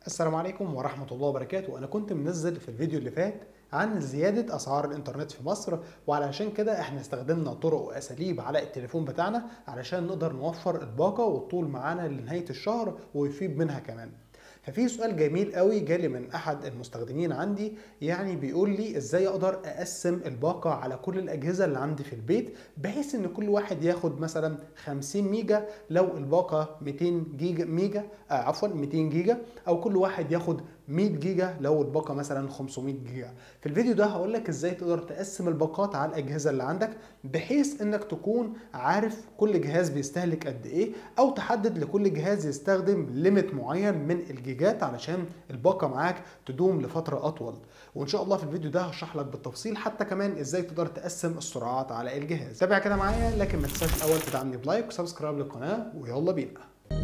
السلام عليكم ورحمة الله وبركاته أنا كنت منزل في الفيديو اللي فات عن زيادة أسعار الإنترنت في مصر وعلشان كده إحنا استخدمنا طرق وأساليب على التليفون بتاعنا علشان نقدر نوفر الباقة والطول معانا لنهاية الشهر ويفيد منها كمان ففي سؤال جميل قوي جالي من احد المستخدمين عندي يعني بيقول لي ازاي اقدر اقسم الباقه على كل الاجهزه اللي عندي في البيت بحيث ان كل واحد ياخد مثلا 50 ميجا لو الباقه 200 جيجا ميجا آه عفوا 200 جيجا او كل واحد ياخد 100 جيجا لو الباقه مثلا 500 جيجا في الفيديو ده هقول لك ازاي تقدر تقسم الباقات على الاجهزه اللي عندك بحيث انك تكون عارف كل جهاز بيستهلك قد ايه او تحدد لكل جهاز يستخدم ليميت معين من الجيجات علشان الباقه معاك تدوم لفتره اطول وان شاء الله في الفيديو ده هشرح لك بالتفصيل حتى كمان ازاي تقدر تقسم السرعات على الجهاز تابع كده معايا لكن ما تنساش الاول تدعمني بلايك وسبسكرايب للقناه ويلا بينا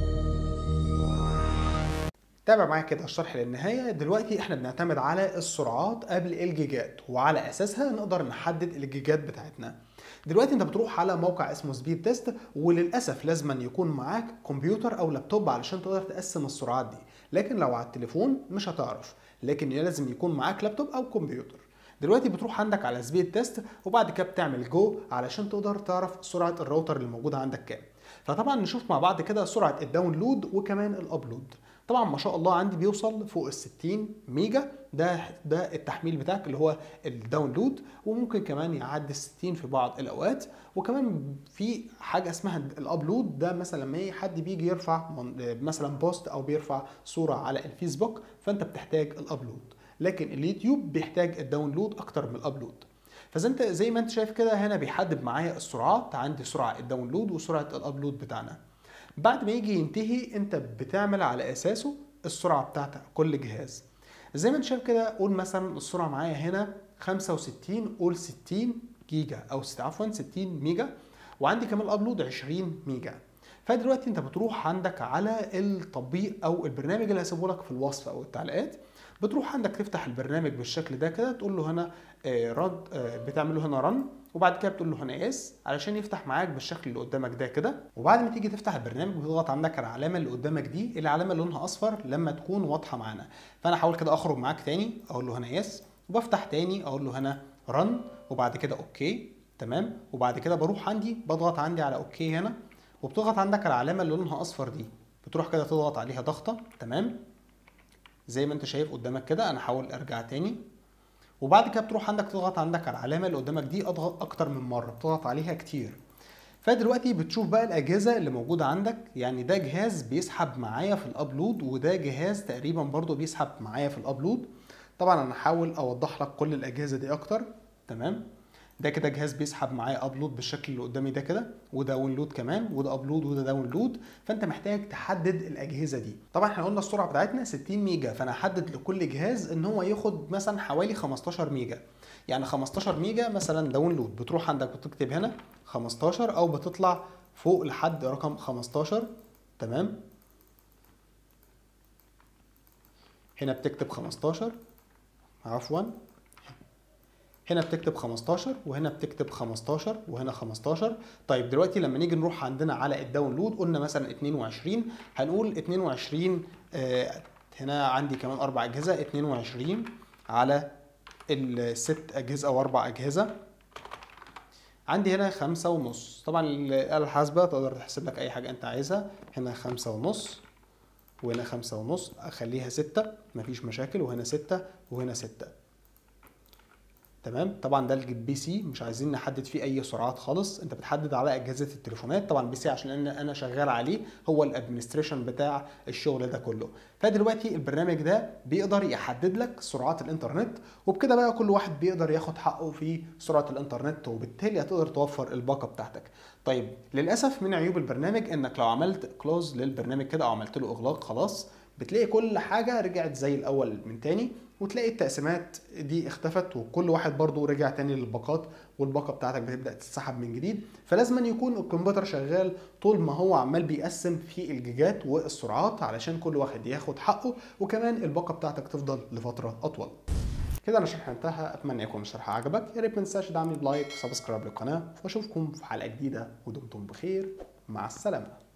تابع معايا كده الشرح للنهاية دلوقتي احنا بنعتمد على السرعات قبل الجيجات وعلى اساسها نقدر نحدد الجيجات بتاعتنا دلوقتي انت بتروح على موقع اسمه سبيد تيست وللاسف لازم يكون معاك كمبيوتر او لابتوب علشان تقدر تقسم السرعات دي لكن لو على التليفون مش هتعرف لكن لازم يكون معاك لابتوب او كمبيوتر دلوقتي بتروح عندك على سبيد تيست وبعد كده بتعمل جو علشان تقدر تعرف سرعه الراوتر اللي موجوده عندك كام فطبعا نشوف مع بعض كده سرعه الداونلود وكمان الابلود طبعا ما شاء الله عندي بيوصل فوق ال 60 ميجا ده ده التحميل بتاعك اللي هو الداونلود وممكن كمان يعدي ال 60 في بعض الاوقات وكمان في حاجه اسمها الابلود ده مثلا لما اي حد بيجي يرفع مثلا بوست او بيرفع صوره على الفيسبوك فانت بتحتاج الابلود لكن اليوتيوب بيحتاج الداونلود اكتر من الابلود فزي انت زي ما انت شايف كده هنا بيحدد معايا السرعات عندي سرعه الداونلود وسرعه الابلود بتاعنا بعد ما يجي ينتهي انت بتعمل على اساسه السرعه بتاعت كل جهاز زي ما انت شايف كده قول مثلا السرعه معايا هنا 65 قول 60 جيجا او عفوا 60 ميجا وعندي كمان الابلود 20 ميجا فدلوقتي انت بتروح عندك على التطبيق او البرنامج اللي هسيبه لك في الوصف او التعليقات بتروح عندك تفتح البرنامج بالشكل ده كده تقول له هنا رد بتعمل له هنا رن وبعد كده بتقول له هنا اس علشان يفتح معاك بالشكل اللي قدامك ده كده وبعد ما تيجي تفتح البرنامج بتضغط عندك على العلامه اللي قدامك دي العلامه اللي لونها اصفر لما تكون واضحه معانا فانا احاول كده اخرج معاك تاني اقول له هنا اس وبفتح تاني اقول له هنا رن وبعد كده اوكي تمام وبعد كده بروح عندي بضغط عندي على اوكي هنا وبتضغط عندك على العلامه اللي لونها اصفر دي بتروح كده تضغط عليها ضغطه تمام زي ما انت شايف قدامك كده انا احاول ارجع تاني وبعد كده بتروح عندك تضغط عندك على العلامه اللي قدامك دي اضغط اكتر من مره بتضغط عليها كتير فدلوقتي بتشوف بقى الاجهزه اللي موجوده عندك يعني ده جهاز بيسحب معايا في الابلود وده جهاز تقريبا برضو بيسحب معايا في الابلود طبعا انا هحاول اوضح لك كل الاجهزه دي اكتر تمام ده كده جهاز بيسحب معايا ابلود بالشكل اللي قدامي ده كده وداونلود كمان وده ابلود وده داونلود فانت محتاج تحدد الاجهزه دي طبعا احنا قلنا السرعه بتاعتنا 60 ميجا فانا هحدد لكل جهاز ان هو ياخد مثلا حوالي 15 ميجا يعني 15 ميجا مثلا داونلود بتروح عندك بتكتب هنا 15 او بتطلع فوق لحد رقم 15 تمام هنا بتكتب 15 عفوا هنا بتكتب 15 وهنا بتكتب 15 وهنا 15 طيب دلوقتي لما نيجي نروح عندنا على الداونلود قلنا مثلا 22 هنقول 22 آه هنا عندي كمان اربع اجهزه 22 على الست اجهزه او اربع اجهزه عندي هنا خمسة ونص طبعا الآلة الحاسبة تقدر تحسب لك أي حاجة أنت عايزها هنا خمسة ونص وهنا خمسة ونص أخليها ستة مفيش مشاكل وهنا ستة وهنا ستة تمام طبعا ده البي سي مش عايزين نحدد فيه اي سرعات خالص انت بتحدد على اجهزه التليفونات طبعا البي سي عشان انا انا شغال عليه هو الادمنستريشن بتاع الشغل ده كله فدلوقتي البرنامج ده بيقدر يحدد لك سرعات الانترنت وبكده بقى كل واحد بيقدر ياخد حقه في سرعه الانترنت وبالتالي هتقدر توفر الباقه بتاعتك طيب للاسف من عيوب البرنامج انك لو عملت كلوز للبرنامج كده او عملت له اغلاق خلاص بتلاقي كل حاجه رجعت زي الاول من تاني وتلاقي التقسيمات دي اختفت وكل واحد برضو رجع تاني للباقات والباقه بتاعتك بتبدا تتسحب من جديد فلازم يكون الكمبيوتر شغال طول ما هو عمال بيقسم في الجيجات والسرعات علشان كل واحد ياخد حقه وكمان الباقه بتاعتك تفضل لفتره اطول كده انا الشرح انتهى اتمنى يكون الشرح عجبك يا ريت ما تنساش تدعمني بلايك وسبسكرايب للقناه واشوفكم في حلقه جديده ودمتم بخير مع السلامه